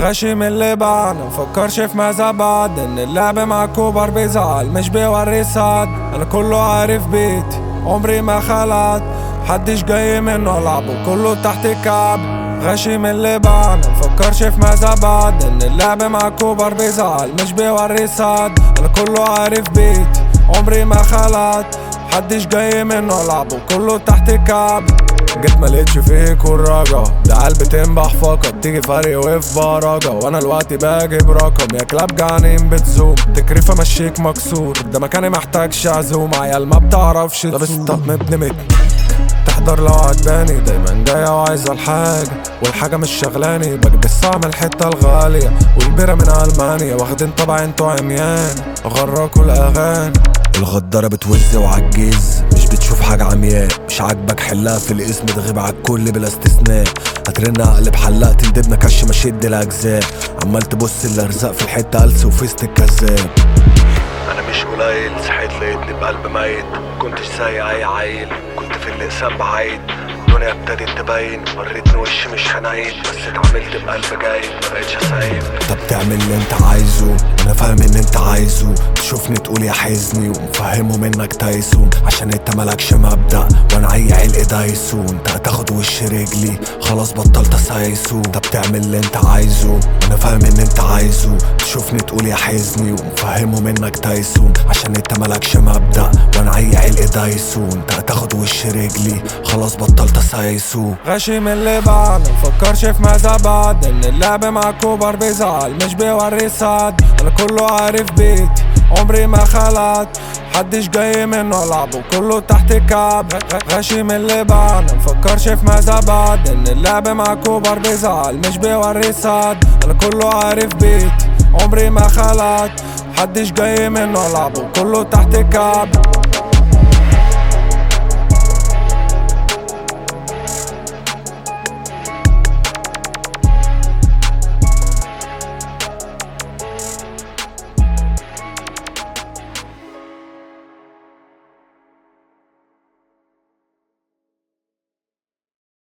غشي من اللي بعد مفكرش في ماذا بعد ان اللعب مع كوبر بيزعل مش بيوري سعد انا كله عارف بيتي عمري ما خلعت حدش جاي منه العبه كله تحت الكعب غشي من اللي بعد مفكرش في ماذا بعد ان اللعب مع كوبر بيزعل مش بيوري سعد انا كله عارف بيتي عمري ما خلعت حدش جاي منه العبه كله تحت الكعب جيت ملقتش فيك والرجا ده قلبي تنبح فقط تيجي فرق وقف برجا وانا الوقت بجيب رقم يا كلاب جعانين بتزوم تكريفة مشيك مكسور ده مكاني محتاجش عزوم عيال ما بتعرفش لابس طقم ابن مت تحضر لو عجباني دايما جاية وعايزة الحاجة والحاجة مش شغلاني بكبس من الحتة الغالية والبيرة من ألمانيا واخدين طبع انتوا عميان غراكوا الأغاني الغدارة بتوز وعجز مش بتشوف حاجة عمياء مش عاجبك حلها في الاسم تغيب على الكل بلا استثناء هترن اقلب حلاق تندبنا كش ما شد الاجزاء عمال تبص الارزاق في الحتة قلس وفيست الكذاب انا مش قليل صحيت لقيتني بقلب ميت كنتش زي اي عيل كنت في الاقسام بعيد الدنيا ابتدت تبين وريتني وشي مش حنين بس اتعاملت بقلب جاي مبقتش اسايب انت بتعمل اللي انت عايزه انا فاهم ان انت عايزه تشوفني تقول يا حزني ومفهمه منك تايسون عشان انت مالكش مبدأ وانا اي علق دايسو انت هتاخد وش رجلي خلاص بطلت اسايسو انت بتعمل اللي انت عايزه انا فاهم ان انت عايزه تشوفني تقول يا حزني ومفهمه منك تايسون عشان انت مالكش مبدأ وانا اي علق دايسو انت هتاخد وش رجلي خلاص بطلت اسايسو غشي من اللي بعد مفكرش في ماذا بعد ان اللعب مع كوبر بيزعل مش بيوري سعد انا كله عارف بيتي عمري ما خلعت حدش جاي منه العبه كله تحت الكعب غشي من اللي بعد مفكرش في ماذا بعد ان اللعب مع كوبر بيزعل مش بيوري سعد انا كله عارف بيتي عمري ما خلعت حدش جاي منه العبه كله تحت الكعب